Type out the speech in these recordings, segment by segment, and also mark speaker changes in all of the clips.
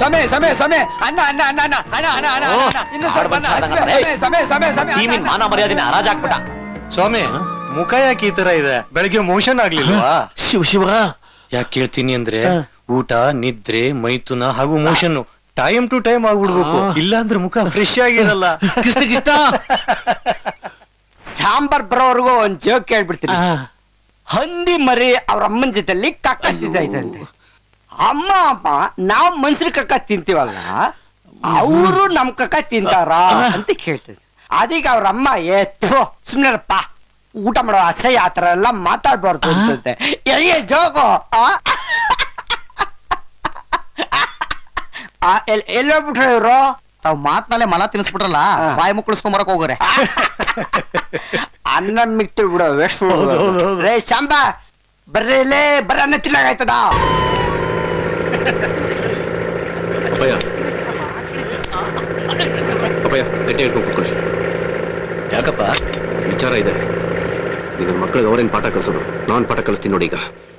Speaker 1: ಸಮಯ ಸಮಯ ಸಮಯ ಅಣ್ಣ ಅಣ್ಣ ಅಣ್ಣ ಅಣ್ಣ ಅಣ್ಣ ಅಣ್ಣ ಅಣ್ಣ
Speaker 2: ಓ,
Speaker 1: ಅಣ್ಣ ಇನ್ನು ಸ್ವಲ್ಪ ಅಣ್ಣ,
Speaker 2: ಆಡ್ಬಂದ್
Speaker 1: ಸಮಯ
Speaker 2: ಆಡ್ಬಂದ್.
Speaker 1: ಸಮಯ ಸಮಯ ಸಮಯ
Speaker 2: ಟೀಮಿನ ಮಾನ ಮರ್ಯಾದೆನ ಹರಾಜಾಕ್ಬಿಟ್ಟ
Speaker 3: ಸ್ವಾಮಿ ಮುಖ ಯಾಕೆ ಈ ತರ ಇದೆ ಬೆಳಗ್ಗೆ ಮೋಷನ್ ಆಗ್ಲಿಲ್ವಾ
Speaker 2: ಶಿವ ಶಿವ
Speaker 3: ಯಾಕೆ ಕೇಳ್ತೀನಿ ಅಂದ್ರೆ ಊಟ ನಿದ್ರೆ ಮೈಥುನ ಹಾಗೂ ಮೋಷನ್ ಟೈಮ್ ಟು ಟೈಮ್ ಆಗ್ಬಿಡ್ಬೇಕು ಇಲ್ಲ ಅಂದ್ರೆ ಮುಖ ಫ್ರೆಶ್ ಆಗಿರಲ್ಲ
Speaker 2: ಕೃಷ್ಣ ಕೃಷ್ಣ
Speaker 4: ಸಾಂಬಾರ್ ಬರೋವರೆಗೂ ಒಂದ್ ಜೋಕ್ ಕೇಳ್ಬಿಡ್ತೀನಿ ಹಂದಿ ಮರಿ ಅವ್ರ ಅಮ್ಮನ ಜೊತೆಲಿ ಕಕ್ಕ ತಿಂತೈತಂತೆ ಅಮ್ಮ ಅಪ್ಪ ನಾವ್ ಮನ್ಸ್ರ ಕಕ್ಕ ತಿಂತೀವಲ್ಲ ಅವರು ನಮ್ ಕಕ್ಕ ತಿಂತಾರ ಅಂತ ಕೇಳ್ತದೆ ಅದೀಗ ಅವ್ರ ಅಮ್ಮ ಎತ್ತು ಸುಮ್ನೆರಪ್ಪ ಊಟ ಮಾಡೋ ಅಸಹ್ಯ ಆತರ ಎಲ್ಲ ಮಾತಾಡ್ಬಾರ್ದು ಅಂತಂತೆ ಎಲ್ಲಿಗೆ ಜೋಗು ಆ? ಆ, ಎಲ್- ಎಲ್ಲೋಗ್ಬಿಟ್ರು ಇವ್ರು
Speaker 5: ತಾವ್ ಮಾತ್ನಲ್ಲೇ ಮಲ ತಿನ್ಸ್ಬಿಟ್ರಲ್ಲ
Speaker 4: ಹಾ.
Speaker 5: ಬಾಯಿ ಮುಕ್ಕಳಿಸ್ಕೊಂಬರಕ್ ಹೋಗೋರೆ
Speaker 4: ಅನ್ನ ಮಿಕ್ತಿ ಬಿಡು ವೇಸ್ಟ್
Speaker 3: ಹೌದು, ಹೌದು, ಹೌದು.
Speaker 4: ರೇ ಶಾಂಬ ಬರ್ರಿ ಇಲ್ಲೇ ಬರ್ರಿ ಅನ್ನ ತಿನ್ನಾಗಾಯ್ತದ
Speaker 6: ಅಪ್ಪಯ್ಯ ಅಪ್ಪಯ್ಯ ಗಟ್ಟಿ ಹಿಡ್ಕೊಂಡು ಕೂತ್ಕೊಳ್ಳಿ
Speaker 2: ಯಾಕಪ್ಪ
Speaker 6: ವಿಚಾರ ಇದೆ ನಿನ್ನ ಮಕ್ಕಳಿಗೆ ಅವ್ರೇನ್ ಪಾಠ ಕಲಿಸೋದು ನಾನ್ ಪಾಠ ಕಲಿಸ್ತೀನಿ ನೋಡಿ ಈಗ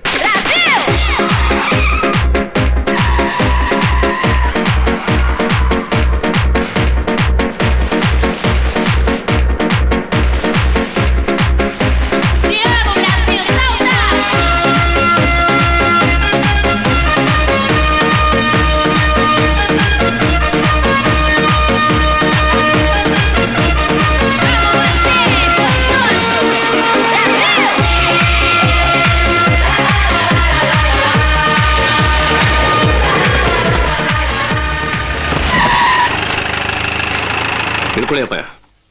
Speaker 7: Diabo Brasil, salta!
Speaker 6: ತಿಳ್ಕೊಳ್ಳಿ ಅಪ್ಪಯ್ಯ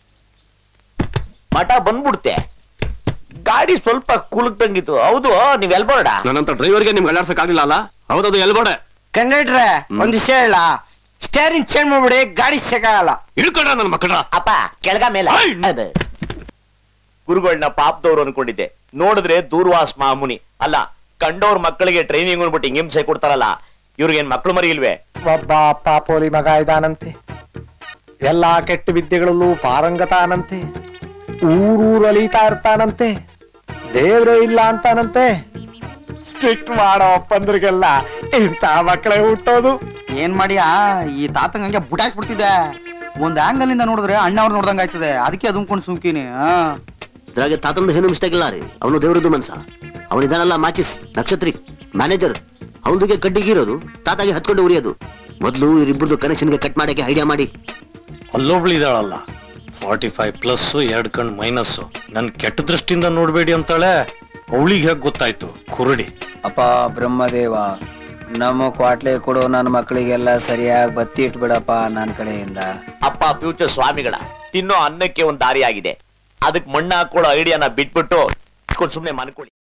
Speaker 2: ಮಠ ಬಂದ್ಬಿಡ್ತೆ ಗಾಡಿ ಸ್ವಲ್ಪ ಕುಲುಕ್ದಂಗಿತ್ತು ಹೌದು ನೀವ್ ಎಲ್ಬೋಡ
Speaker 6: ನನ್ನಂತ ಡ್ರೈವರ್ಗೆ ನಿಮ್ಗೆ ಅಲ್ಲಾಡ್ಸಕ್ ಆಗಿಲ್ಲ ಅಲ್ಲ ಹೌದದು ಎಲ್ಬೋಡೆ
Speaker 4: ಕಂಡಕ್ಟ್ರೆ ಒಂದ್ ವಿಷಯ ಹೇಳ ಸ್ಟೇರಿಂಗ್ ಚೇಂಜ್ ಮಾಡ್ಬಿಡಿ ಗಾಡಿ ಸಿಗಲ್ಲ
Speaker 6: ಇಳ್ಕೊಂಡ್ರ ನನ್ನ ಮಕ್ಕಳ
Speaker 2: ಅಪ್ಪ ಕೆಳಗ ಮೇಲೆ ಅದೇ. ಗುರುಗಳನ್ನ ಪಾಪದವ್ರು ಅನ್ಕೊಂಡಿದ್ದೆ ನೋಡಿದ್ರೆ ದೂರ್ವಾಸ್ ಮಾಮುನಿ ಅಲ್ಲ ಕಂಡವ್ರ ಮಕ್ಕಳಿಗೆ ಟ್ರೈನಿಂಗ್ ಅನ್ಬಿಟ್ಟು ಹಿಂಗ್ ಹಿಂಸೆ ಕೊಡ್ತಾರಲ್ಲ ಇವ್ರಿಗೇನ್ ಮಕ್ಳು ಮರಿ ಇಲ್ವೇ
Speaker 8: ಒಬ್ಬ ಪಾಪೋಲಿ ಮಗ ಇದಾನಂತೆ ಎಲ್ಲಾ ಕೆಟ್ಟ ವಿದ್ಯೆಗಳಲ್ಲೂ ಪಾರಂಗತಾನಂತೆ ಊರೂರು ಅಲೀತಾ ಇರ್ತಾನಂತೆ ದೇವ್ರೇ ಇಲ್ಲ ಅಂತಾನಂತೆ ಸ್ಟ್ರಿಕ್ಟ್ ಮಾಡೋ ಅಪ್ಪಂದ್ರಿಗೆಲ್ಲ ಇಂಥ ಮಕ್ಕಳೇ ಹುಟ್ಟೋದು
Speaker 5: ಏನ್ ಮಾಡಿಯಾ ಈ ತಾತಂಗ್ ಹಂಗೆ ಬುಟಾಕ್ಬಿಡ್ತಿದ್ದೆ ಒಂದ್ ಆಂಗಲ್ ಇಂದ ನೋಡಿದ್ರೆ ಅಣ್ಣ ಅವ್ರು ನೋಡ್ದಂಗ್ ಆಯ್ತದೆ ಅದಕ್ಕೆ ಅದುಮ್ಕೊಂಡು ಸುಮ್ಕೀನಿ ಹಾ
Speaker 9: ಇದ್ರಾಗೆ ತಾತಂದು ಏನು ಮಿಸ್ಟೇಕ್ ಇಲ್ಲ ರೀ ಅವನು ದೇವರದ್ದು ಮನ್ಸ ಅವನಿದಾನಲ್ಲ ಮಾಚಿಸ್ ನಕ್ಷತ್ರಿ ಮ್ಯಾನೇಜರ್ ಅವನಿಗೆ ಕಡ್ಡಿಗಿರೋದು ತಾತಾಗೆ ಹತ್ಕೊಂಡು ಉರಿಯೋದು ಮೊದಲು ಇವರಿಬ್ಬರದು ಕನೆಕ್ಷನ್ಗೆ ಕಟ್ ಮಾಡಕ್ಕೆ ಐಡಿಯಾ ಮಾಡಿ
Speaker 3: ಅಲ್ಲೊಬ್ಳು ಇದಾಳಲ್ಲ ಫಾರ್ಟಿ ಫೈವ್ ಪ್ಲಸ್ ಎರಡ್ ಕಣ್ ಮೈನಸ್ ನನ್ ಕೆಟ್ಟ ದೃಷ್ಟಿಯಿಂದ ನೋಡ್ಬೇಡಿ ಅಂತಾಳೆ ಅವಳಿಗೆ ಹೇಗ್ ಗೊತ್ತಾಯ್ತು ಕುರುಡಿ
Speaker 1: ಅಪ್ಪ ಬ್ರಹ್ಮದೇವ ನಮ್ಮ ಕ್ವಾಟ್ಲೆ ಕೊಡು ನನ್ನ ಮಕ್ಕಳಿಗೆಲ್ಲ ಸರಿಯಾಗಿ ಬತ್ತಿ ಇಟ್ಬಿಡಪ್ಪ ನನ್ನ ಕಡೆಯಿಂದ
Speaker 2: ಅಪ್ಪ ಫ್ಯೂಚರ್ ಸ್ವಾಮಿಗಳ ತಿನ್ನೋ ಅನ್ನಕ್ಕೆ ಒಂದ್ ದಾರಿ ಆಗಿದೆ ಅದಕ್ ಮಣ್ಣ ಹಾಕೊಳ್ಳೋ ಐಡಿಯಾನ ಬಿಟ್ಬಿಟ್ಟು ಸುಮ್ನೆ ಮನ್ಕೊಳ್ಳಿ